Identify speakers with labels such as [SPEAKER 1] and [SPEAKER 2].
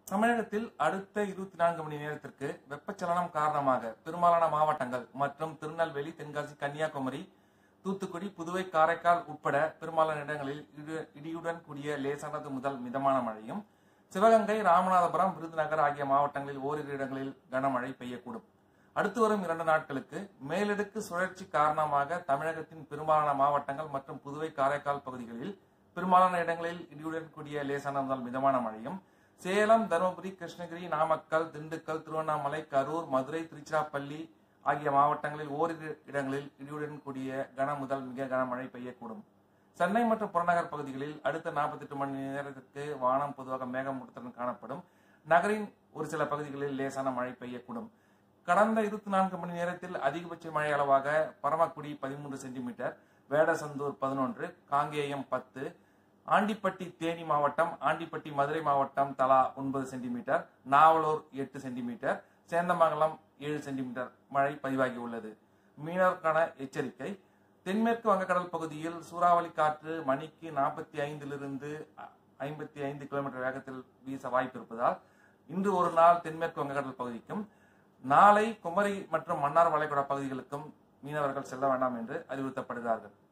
[SPEAKER 1] தமிழகத்தில் அடுத்த இருபத்தி நான்கு மணி நேரத்திற்கு வெப்பச்சலனம் காரணமாக பெரும்பாலான மாவட்டங்கள் மற்றும் திருநெல்வேலி தென்காசி கன்னியாகுமரி தூத்துக்குடி புதுவை காரைக்கால் உட்பட பெரும்பாலான இடங்களில் இடி- இடியுடன் கூடிய லேசானது முதல் மிதமான மழையும் சிவகங்கை ராமநாதபுரம் விருதுநகர் ஆகிய மாவட்டங்களில் ஓரிரு இடங்களில் கனமழை பெய்யக்கூடும் அடுத்து வரும் இரண்டு நாட்களுக்கு மேலடுக்கு சுழற்சி காரணமாக தமிழகத்தின் பெரும்பாலான மாவட்டங்கள் மற்றும் புதுவை காரைக்கால் பகுதிகளில் பெரும்பாலான இடங்களில் இடியுடன் கூடிய லேசான முதல் மிதமான மழையும் சேலம் தருமபுரி கிருஷ்ணகிரி நாமக்கல் திண்டுக்கல் திருவண்ணாமலை கரூர் மதுரை திருச்சிராப்பள்ளி ஆகிய மாவட்டங்களில் ஓரிரு இடங்களில் இடியுடன் கூடிய கன முதல் மிக கனமழை பெய்யக்கூடும் சென்னை மற்றும் புறநகர் பகுதிகளில் அடுத்த 48 மணி நேரத்திற்கு வானம் பொதுவாக மேகமூட்டத்துடன் காணப்படும் நகரின் ஒரு சில பகுதிகளில் லேசான மழை பெய்யக்கூடும் கடந்த இருபத்தி நான்கு மணி நேரத்தில் அதிகபட்ச மழை அளவாக பரமக்குடி பதிமூன்று சென்டிமீட்டர் வேடசந்தூர் பதினொன்று காங்கேயம் பத்து ஆண்டிப்பட்டி தேனி மாவட்டம் ஆண்டிப்பட்டி மதுரை மாவட்டம் தலா ஒன்பது சென்டிமீட்டர் நாவலூர் எட்டு சென்டிமீட்டர் சேந்தமங்கலம் ஏழு சென்டிமீட்டர் மழை பதிவாகியுள்ளது மீனவருக்கான எச்சரிக்கை தென்மேற்கு வங்கக்கடல் பகுதியில் சூறாவளி காற்று மணிக்கு நாற்பத்தி ஐந்திலிருந்து ஐம்பத்தி ஐந்து கிலோமீட்டர் வேகத்தில் வீச வாய்ப்பு இருப்பதால் இன்று ஒரு நாள் தென்மேற்கு வங்கக்கடல் பகுதிக்கும் நாளை குமரி மற்றும் மன்னார் வளைகுடா பகுதிகளுக்கும் மீனவர்கள் செல்ல வேண்டாம் என்று அறிவுறுத்தப்படுகிறார்கள்